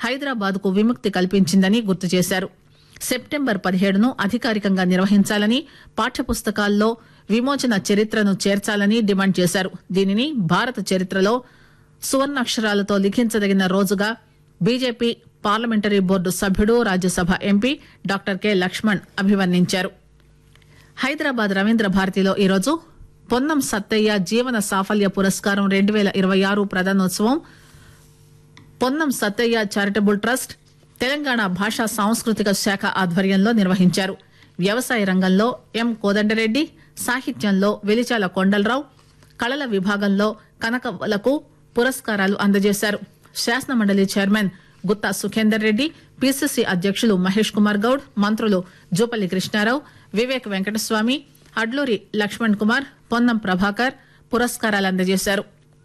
హైదరాబాద్ కు విముక్తి కల్పించిందని గుర్తు చేశారు సెప్టెంబర్ పదిహేడును అధికారికంగా నిర్వహించాలని పాఠ్యపుస్తకాల్లో విమోచన చరిత్రను చేర్చాలని డిమాండ్ చేశారు దీనిని భారత చరిత్రలో సువర్ణాక్షరాలతో లిఖించదగిన రోజుగా బీజేపీ పార్లమెంటరీ బోర్డు సభ్యుడు Rajya Sabha MP doctor K Laxman అభివర్ణించారు హైదరాబాద్ రవీంద్ర భారతిలో ఈరోజు పొన్నం సత్తయ్య జీవన సాఫల్య పురస్కారం రెండు వేల ఇరవై ఆరు ప్రధానోత్సవం పొన్నం సత్తయ్య చారిటబుల్ ట్రస్ట్ తెలంగాణ భాషా సాంస్కృతిక శాఖ ఆధ్వర్యంలో నిర్వహించారు వ్యవసాయ రంగంలో ఎం కోదండరెడ్డి సాహిత్యంలో వెలిచాల కొండలరావు కళల విభాగంలో కనకవలకు పురస్కారాలు అందజేశారు శాసనమండలి చైర్మన్ గుత్తా సుఖేందర్ రెడ్డి పిసిసి అధ్యక్షులు మహేష్ కుమార్ గౌడ్ మంత్రులు జూపల్లి కృష్ణారావు వివేక్ వెంకటస్వామి అడ్లూరి లక్ష్మణ్ కుమార్ పొన్నం ప్రభాకర్ పురస్కారాలు అందజేశారు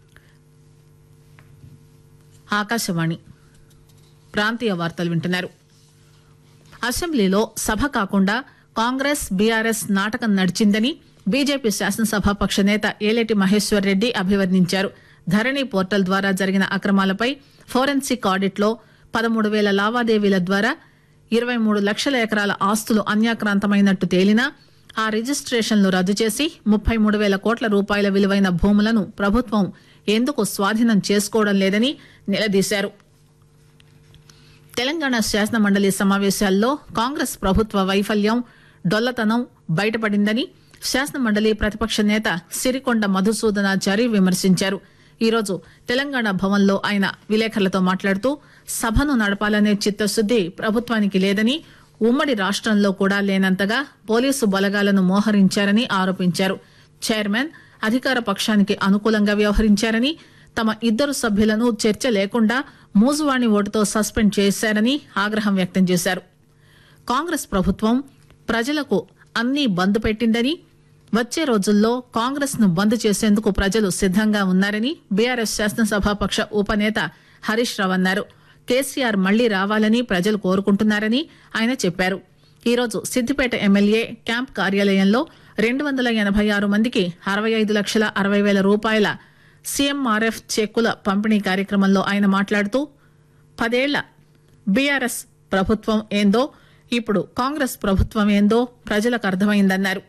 ఆకాశవాణి ప్రాంతీయ వార్తలు వింటున్నారు అసెంబ్లీలో సభ కాకుండా కాంగ్రెస్ బీఆర్ఎస్ నాటకం నడిచిందని బీజేపీ శాసనసభాపక్ష నేత ఏలేటి మహేశ్వర్ రెడ్డి అభివర్ణించారు ధరణి పోర్టల్ ద్వారా జరిగిన అక్రమాలపై ఫోరెన్సిక్ ఆడిట్లో పదమూడు వేల లావాదేవీల ద్వారా ఇరవై మూడు లక్షల ఎకరాల ఆస్తులు అన్యాక్రాంతమైనట్టు తేలినా ఆ రిజిస్ట్రేషన్లు రద్దు చేసి ముప్పై మూడు వేల కోట్ల రూపాయల విలువైన భూములను ప్రభుత్వం ఎందుకు స్వాధీనం చేసుకోవడం లేదని నిలదీశారు తెలంగాణ శాసన మండలి సమావేశాల్లో కాంగ్రెస్ ప్రభుత్వ వైఫల్యం డొల్లతనం బయటపడిందని శాసన మండలి ప్రతిపక్ష నేత సిరికొండ మధుసూదనాచారి విమర్శించారు ఈరోజు తెలంగాణ భవన్లో ఆయన విలేకరులతో మాట్లాడుతూ సభను నడపాలనే చిత్తశుద్ది ప్రభుత్వానికి లేదని ఉమ్మడి రాష్టంలో కూడా లేనంతగా పోలీసు బలగాలను మోహరించారని ఆరోపించారు చైర్మన్ అధికార పక్షానికి అనుకూలంగా వ్యవహరించారని తమ ఇద్దరు సభ్యులను చర్చ లేకుండా మూజువాణి ఓటుతో సస్పెండ్ చేశారని ఆగ్రహం వ్యక్తం చేశారు కాంగ్రెస్ ప్రభుత్వం ప్రజలకు అన్నీ బంద్ పెట్టిందని వచ్చే రోజుల్లో కాంగ్రెస్ ను బంద్ చేసేందుకు ప్రజలు సిద్దంగా ఉన్నారని బీఆర్ఎస్ శాసనసభాపక్ష ఉపనేత హరీష్ రావు అన్నారు కేసీఆర్ మళ్లీ రావాలని ప్రజలు కోరుకుంటున్నారని ఆయన చెప్పారు ఈరోజు సిద్దిపేట ఎమ్మెల్యే క్యాంప్ కార్యాలయంలో రెండు వందల ఎనభై ఆరు మందికి అరవై ఐదు లక్షల అరవై వేల రూపాయల సీఎంఆర్ఎఫ్ చెక్కుల పంపిణీ కార్యక్రమంలో ఆయన మాట్లాడుతూ పదేళ్ల బీఆర్ఎస్ ప్రభుత్వం ఏందో ఇప్పుడు కాంగ్రెస్ ప్రభుత్వం ఏందో ప్రజలకు అర్థమైందన్నారు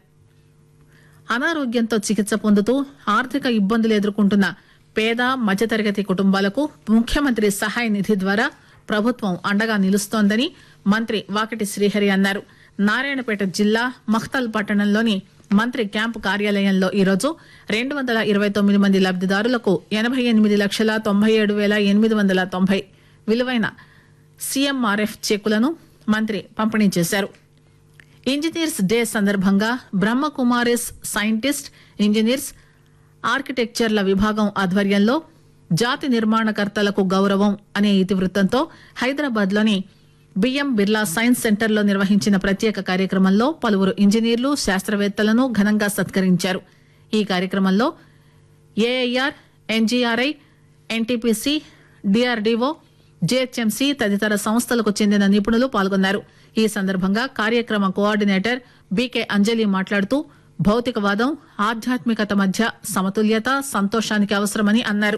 అనారోగ్యంతో చికిత్స పొందుతూ ఆర్థిక ఇబ్బందులు ఎదుర్కొంటున్న పేద మధ్యతరగతి కుటుంబాలకు ముఖ్యమంత్రి సహాయ నిధి ద్వారా ప్రభుత్వం అండగా నిలుస్తోందని మంత్రి వాకటి శ్రీహరి అన్నారు నారాయణపేట జిల్లా మఖ్తల్ పట్టణంలోని మంత్రి క్యాంపు కార్యాలయంలో ఈరోజు రెండు వందల ఇరవై తొమ్మిది మంది లబ్దిదారులకు ఎనభై ఎనిమిది లక్షల తొంభై ఏడు వేల ఎనిమిది వందల తొంభై విలువైన సీఎంఆర్ఎఫ్ చెక్కులను మంత్రి పంపిణీ చేశారు ఇంజనీర్స్ డే సందర్భంగా బ్రహ్మకుమారిస్ సైంటిస్ట్ ఇంజనీర్స్ ఆర్కిటెక్చర్ల విభాగం ఆధ్వర్యంలో జాతి నిర్మాణకర్తలకు గౌరవం అనే ఇతివృత్తంతో హైదరాబాద్ లోని బిఎం బిర్లా సైన్స్ సెంటర్లో నిర్వహించిన ప్రత్యేక కార్యక్రమంలో పలువురు ఇంజనీర్లు శాస్త్రవేత్తలను ఘనంగా సత్కరించారు ఈ కార్యక్రమంలో AIR NGRI NTPC DRDO GHMC తదితర సంస్థలకు చెందిన నిపుణులు పాల్గొన్నారు ఈ సందర్భంగా కార్యక్రమ కోఆర్డినేటర్ బీకే అంజలి మాట్లాడుతూ భౌతికవాదం ఆధ్యాత్మికత మధ్య సమతుల్యత సంతోషానికి అవసరమని అన్నారు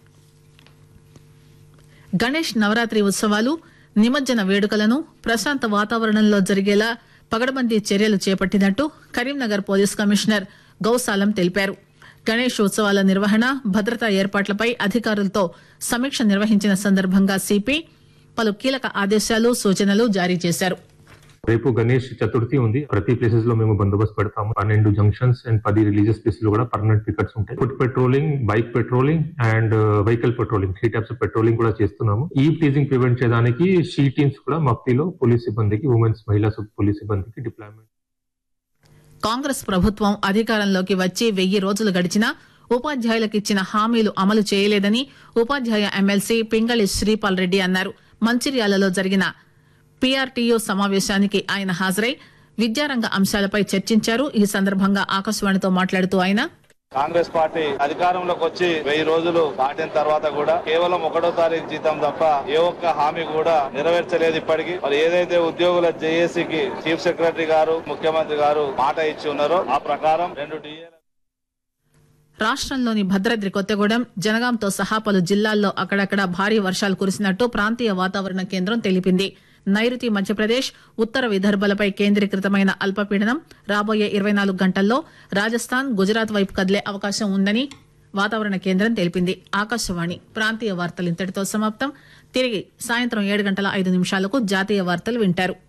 గణేష్ నవరాత్రి ఉత్సవాలు నిమజ్జన వేడుకలను ప్రశాంత వాతావరణంలో జరిగేలా పగడబందీ చర్యలు చేపట్టినట్టు కరీంనగర్ పోలీస్ కమిషనర్ గౌసాలం తెలిపారు గణేష్ ఉత్సవాల నిర్వహణ భద్రతా ఏర్పాట్లపై అధికారులతో సమీక్ష నిర్వహించిన సందర్భంగా సిపి పలు కీలక ఆదేశాలు సూచనలు జారీ చేశారు రేపు గణేష్ చతుర్థి ఉంది ప్రతి ప్లేసెస్ లో మేము బందోబస్తు పెడతాము పన్నెండు జంక్షన్స్ అండ్ పది రిలీజియస్ ప్లేసెస్ లో కూడా పర్మనెంట్ పికెట్స్ ఉంటాయి foot patrolling bike patrolling and vehicle patrolling three types patrolling కూడా చేస్తున్నాము ఈ టీజింగ్ ప్రివెంట్ చేయడానికి షీ టీమ్స్ కూడా మఫ్తీలో పోలీస్ సిబ్బందికి ఉమెన్స్ మహిళా పోలీస్ సిబ్బందికి డిప్లాయ్మెంట్ కాంగ్రెస్ ప్రభుత్వం అధికారంలోకి వచ్చి వెయ్యి రోజులు గడిచినా ఉపాధ్యాయులకు ఇచ్చిన హామీలు అమలు చేయలేదని ఉపాధ్యాయ ఎమ్మెల్సీ పింగళి శ్రీపాల్ రెడ్డి అన్నారు మంచిర్యాలలో జరిగిన పీఆర్టీయూ సమావేశానికి ఆయన హాజరై విద్యారంగ అంశాలపై చర్చించారు ఈ సందర్భంగా ఆకాశవాణితో మాట్లాడుతూ ఆయన కాంగ్రెస్ పార్టీ అధికారంలోకి వచ్చి వెయ్యి రోజులు దాటిన తర్వాత కూడా కేవలం ఒకటో తారీఖు జీతం తప్ప ఏ ఒక్క హామీ కూడా నెరవేర్చలేదు ఇప్పటికీ మరి ఏదైతే ఉద్యోగుల జేఏసీకి చీఫ్ సెక్రటరీ గారు ముఖ్యమంత్రి గారు మాట ఇచ్చి ఉన్నారో ఆ ప్రకారం రెండు డిఏ రాష్టంలోని భద్రాద్రి కొత్తగూడెం జనగాంతో సహా పలు జిల్లాల్లో అక్కడక్కడ భారీ వర్షాలు కురిసినట్టు ప్రాంతీయ వాతావరణ కేంద్రం తెలిపింది నైరుతి మధ్యప్రదేశ్ ఉత్తర విదర్భలపై కేంద్రీకృతమైన అల్పపీడనం రాబోయే ఇరవై నాలుగు గంటల్లో రాజస్థాన్ గుజరాత్ వైపు కదిలే అవకాశం ఉందని వాతావరణ కేంద్రం తెలిపింది ఆకాశవాణి ప్రాంతీయ వార్తలు ఇంతటితో సమాప్తం తిరిగి సాయంత్రం ఏడు గంటల ఐదు నిమిషాలకు జాతీయ వార్తలు వింటారు